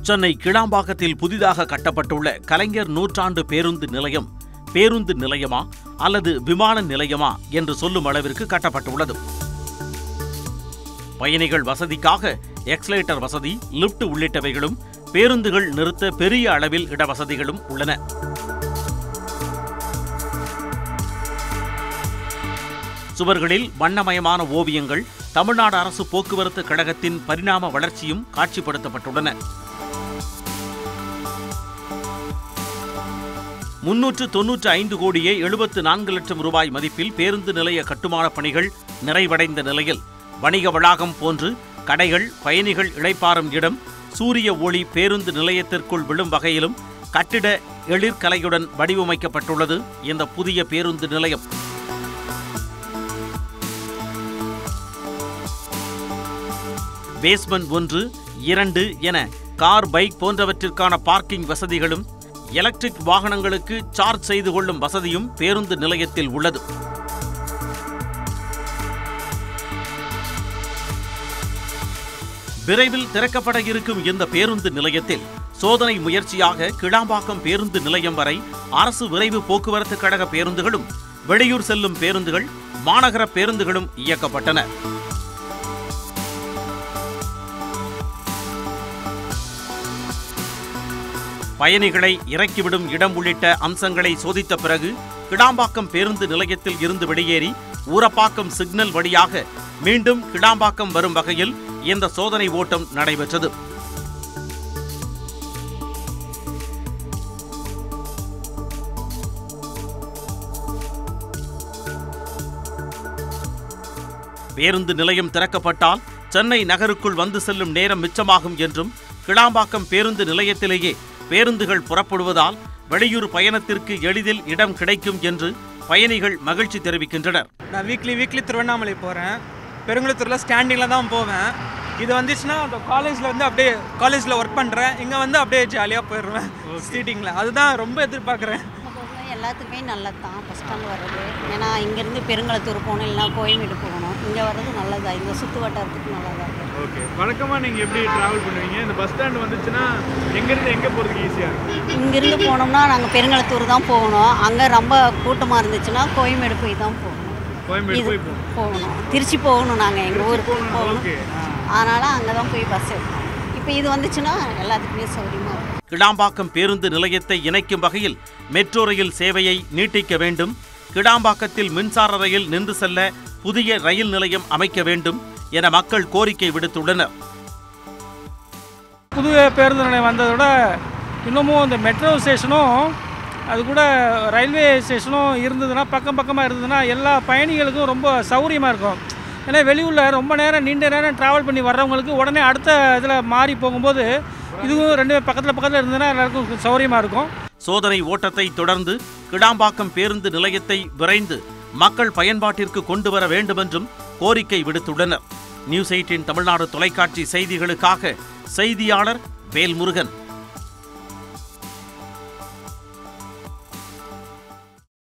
சென்னை கிளாம்பாக்கத்தில் புதிதாக கட்டப்பட்டுள்ள கலைஞர் நூற்றாண்டு பேருந்து நிலையம் பேருந்து நிலையமா அல்லது விமான நிலையமா என்று சொல்லும் அளவிற்கு கட்டப்பட்டுள்ளது பயணிகள் வசதிக்காக எக்ஸ்லேட்டர் வசதி லிப்ட் உள்ளிட்டவைகளும் பேருந்துகள் நிறுத்த பெரிய அளவில் இடவசதிகளும் உள்ளன சுவர்களில் வண்ணமயமான ஓவியங்கள் தமிழ்நாடு அரசு போக்குவரத்து கழகத்தின் பரிணாம வளர்ச்சியும் காட்சிப்படுத்தப்பட்டுள்ளன முன்னூற்று தொன்னூற்று ஐந்து கோடியே எழுபத்து நான்கு லட்சம் ரூபாய் மதிப்பில் பேருந்து நிலைய கட்டுமானப் பணிகள் நிறைவடைந்த நிலையில் வணிக வளாகம் போன்று கடைகள் பயணிகள் இளைப்பாறும் இடம் சூரிய ஒளி பேருந்து நிலையத்திற்குள் விழும் வகையிலும் கட்டிட எழிற்கலையுடன் வடிவமைக்கப்பட்டுள்ளது இந்த புதிய பேருந்து நிலையம் பேஸ்மெண்ட் ஒன்று இரண்டு என கார் பைக் போன்றவற்றிற்கான பார்க்கிங் வசதிகளும் எலக்ட்ரிக் வாகனங்களுக்கு சார்ஜ் செய்து கொள்ளும் வசதியும் பேருந்து நிலையத்தில் உள்ளது விரைவில் திறக்கப்பட இருக்கும் இந்த பேருந்து நிலையத்தில் சோதனை முயற்சியாக கிளாம்பாக்கம் பேருந்து நிலையம் வரை அரசு விரைவு போக்குவரத்து கழக பேருந்துகளும் வெளியூர் செல்லும் பேருந்துகள் மாநகர பேருந்துகளும் இயக்கப்பட்டன பயணிகளை இறக்கிவிடும் இடம் உள்ளிட்ட அம்சங்களை சோதித்த பிறகு கிடாம்பாக்கம் பேருந்து நிலையத்தில் இருந்து வெளியேறி ஊரப்பாக்கம் சிக்னல் வழியாக மீண்டும் கிடாம்பாக்கம் வரும் வகையில் இந்த சோதனை ஓட்டம் நடைபெற்றது பேருந்து நிலையம் திறக்கப்பட்டால் சென்னை நகருக்குள் வந்து செல்லும் நேரம் மிச்சமாகும் என்றும் கிளாம்பாக்கம் பேருந்து நிலையத்திலேயே பேருந்துகள் புறப்படுவதால் வெளியூர் பயணத்திற்கு எளிதில் இடம் கிடைக்கும் என்று பயணிகள் மகிழ்ச்சி தெரிவிக்கின்றனர் நான் வீக்லி வீக்லி திருவண்ணாமலை போகிறேன் பெருங்குளத்தூரில் ஸ்டாண்டிங்கில் தான் போவேன் இது வந்துச்சுன்னா அந்த காலேஜில் வந்து அப்படியே காலேஜில் ஒர்க் பண்ணுறேன் இங்கே வந்து அப்படியே ஜாலியாக போயிடுவேன் சீட்டிங்கில் அதுதான் ரொம்ப எதிர்பார்க்குறேன் போக எல்லாத்துக்குமே நல்லது தான் பஸ் ஸ்டாண்ட் வர்றது ஏன்னா இங்கேருந்து பெருங்களத்தூர் போகணும் இல்லைனா கோயம்பேடு போகணும் இங்கே வர்றது நல்லதா இந்த சுற்று வட்டாரத்துக்கு நல்லதா இருக்குது ஓகே வழக்கமாக நீங்கள் எப்படி ட்ராவல் பண்ணுவீங்க இந்த பஸ் ஸ்டாண்ட் வந்துச்சுன்னா எங்கேருந்து எங்கே போகிறதுக்கு ஈஸியாக இருக்கும் இங்கேருந்து போனோம்னா நாங்கள் பெருங்களத்தூர் தான் போகணும் அங்கே ரொம்ப கூட்டமாக இருந்துச்சுன்னா கோயம்பேடு போய் தான் போகணும் கோயம்பேடு இது போய் போகணும் போகணும் திருச்சி போகணும் நாங்கள் எங்கள் ஊருக்கு போகணும் ஓகே அதனால் அங்கே தான் போய் பஸ் எடுக்கணும் இப்போ இது வந்துச்சுன்னா எல்லாத்துக்குமே சௌகரியமாக இருக்கும் கிடாம்பாக்கம் பேருந்து நிலையத்தை இணைக்கும் வகையில் மெட்ரோ ரயில் சேவையை நீட்டிக்க வேண்டும் கிடாம்பாக்கத்தில் மின்சார ரயில் நின்று செல்ல புதிய ரயில் நிலையம் அமைக்க வேண்டும் என மக்கள் கோரிக்கை விடுத்துள்ளனர் புது பேருந்து நிலையம் வந்ததை விட இன்னமும் இந்த மெட்ரோ ஸ்டேஷனும் அது கூட ரயில்வே ஸ்டேஷனும் இருந்ததுன்னா பக்கம் பக்கமாக இருந்ததுன்னா எல்லா பயணிகளுக்கும் ரொம்ப சௌகரியமாக இருக்கும் ஏன்னா வெளியூரில் ரொம்ப நேரம் நீண்ட நேரம் ட்ராவல் பண்ணி வர்றவங்களுக்கு உடனே அடுத்த இதில் மாறி போகும்போது இதுவும் ரெண்டு பக்கத்தில் பக்கத்தில் இருந்ததுன்னா எல்லாருக்கும் சௌகரியமாக இருக்கும் சோதனை ஓட்டத்தை தொடர்ந்து கிடாம்பாக்கம் பேருந்து நிலையத்தை விரைந்து மக்கள் பயன்பாட்டிற்கு கொண்டு வர வேண்டுமென்றும் கோரிக்கை விடுத்துள்ளனர் நியூஸ் எயிட்டின் தமிழ்நாடு தொலைக்காட்சி செய்திகளுக்காக செய்தியாளர் வேல்முருகன்